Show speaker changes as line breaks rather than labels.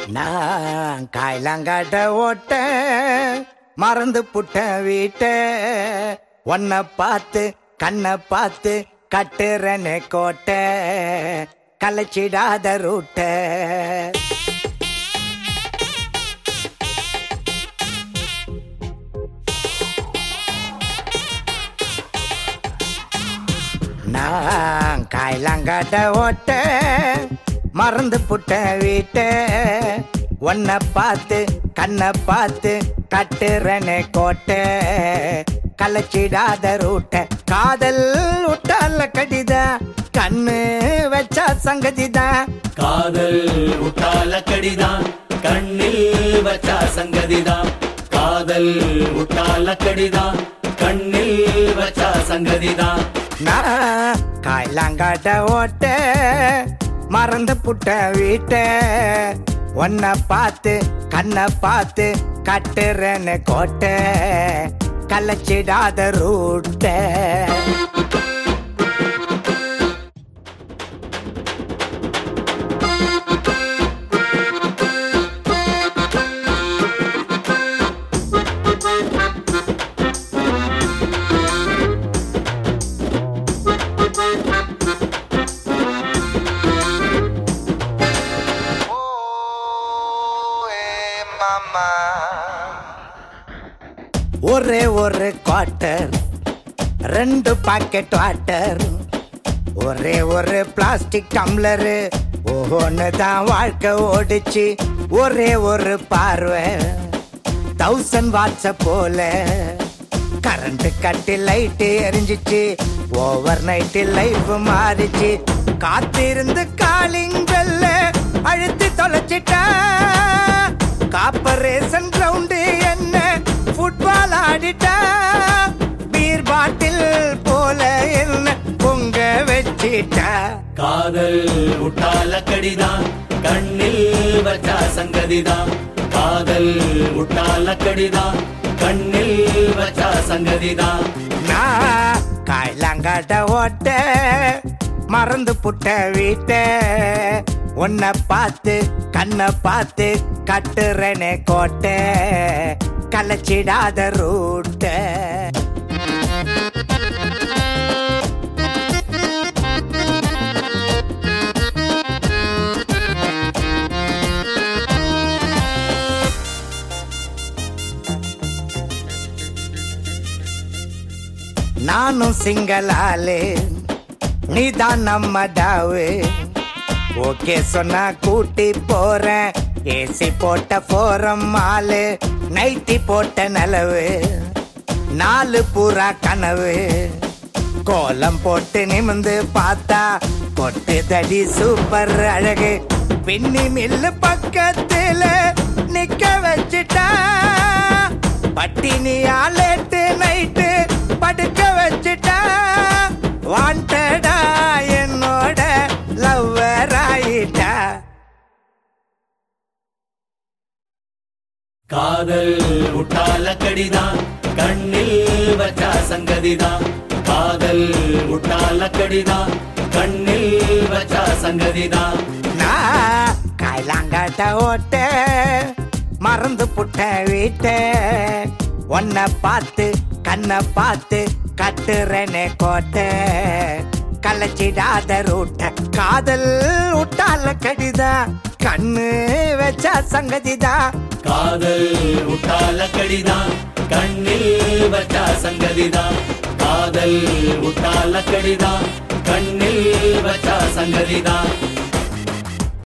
நான் காய்லாங்காட்ட ஓட்ட மறந்து புட்ட வீட்ட உன்னை பார்த்து கண்ணை பார்த்து கட்டுறனே கோட்டை கலைச்சிடாத ரூட்ட நான் காய்லாங்காட்ட ஓட்ட மறந்து புட்ட வீட்ட உன்னை பார்த்து கண்ணை பார்த்து கட்டுறனே கோட்டை கலைச்சிடாத ரூட்ட காதல் விட்டால கடிதா கண்ணு வச்சா சங்கதிதான்
காதல் உட்டால கடிதான் கண்ணில் வச்சா சங்கதிதான் காதல் உட்டால கடிதான் கண்ணில் வச்சா சங்கதிதான்
நான் காய்லாங்காட்ட ஓட்ட மறந்து புட்ட வீட்ட உன்னை பார்த்து கண்ணை பார்த்து கட்டுறேன்னு கோட்டை கலைச்சிடாத ரூட்ட ஒரே ஒரு குவார்ட்டர் ரெண்டு பாக்கெட் வாட்டர் ஒரே ஒரு பிளாஸ்டிக் டம்ளரு ஒவ்வொன்று தான் வாழ்க்கை ஓடிச்சு ஒரே ஒரு பார்வை தௌசண்ட் வாட்ஸ போல கரண்ட் கட்டி லைட்டு எரிஞ்சிச்சு ஓவர் நைட்டு லைஃப் மாறிச்சு காத்திருந்து காலிங் பெல்ல அழுத்தி தொலைச்சிட்டா காப்பரேஷன் கிரவுண்டு என்ன ஃபுட்பால் ஆடிட்டா பீர் பாட்டில் போல என்ன பொங்க வச்சிட்டா
காதல் உட்டால கடிதான் கண்ணில் வச்சா சங்கதிதான் காதல் உட்டால கடிதான் கண்ணில் வச்சா சங்கதிதான்
நான் காய்லாங்காட்ட ஓட்ட மறந்து புட்ட வீட்ட உன்னை பார்த்து கண்ணை பார்த்து கட்டுறனே கோட்டை கலைச்சிடாத ரூட்ட நானும் சிங்கிள் ஆளு நீதான் நம்ம டாவு ஓகே சொன்னா கூட்டி போறேன் ஏசி போட்ட போறம் ஆளு நைட்டி போட்ட நிலவு நாலு பூரா கனவு கோலம் போட்டு நிமிந்து பார்த்தா கொட்டு தடி சூப்பர் அழகு பின்னி மில்லு பக்கத்துல நிக்க வச்சிட்டா பட்டினியா லேட்டு நைட்டு படுக்க வச்சிட்டா வாண்டடா என்னோட லவ்வர் ஆயிட்டா
காதல் உட்டால கடிதான் கண்ணில் வச்சா சங்கதிதான் காதல் உட்டால கடிதான் கண்ணில் வச்சா சங்கதிதான்
நான் காய்லாங்காட்ட ஓட்ட மறந்து புட்ட வீட்ட உன்னை பார்த்து கண்ணை பார்த்து கட்டுறனே கோட்டை கலைச்சிடாத ரூட்ட காதல் விட்டால கடிதா கண்ணு வச்சா சங்கதிதான்
காதல் உட்டால கடிதான் கண்ணில் வச்சா சங்கதிதான் காதல் உட்டால கடிதான் கண்ணில் வச்சா சங்கதிதான்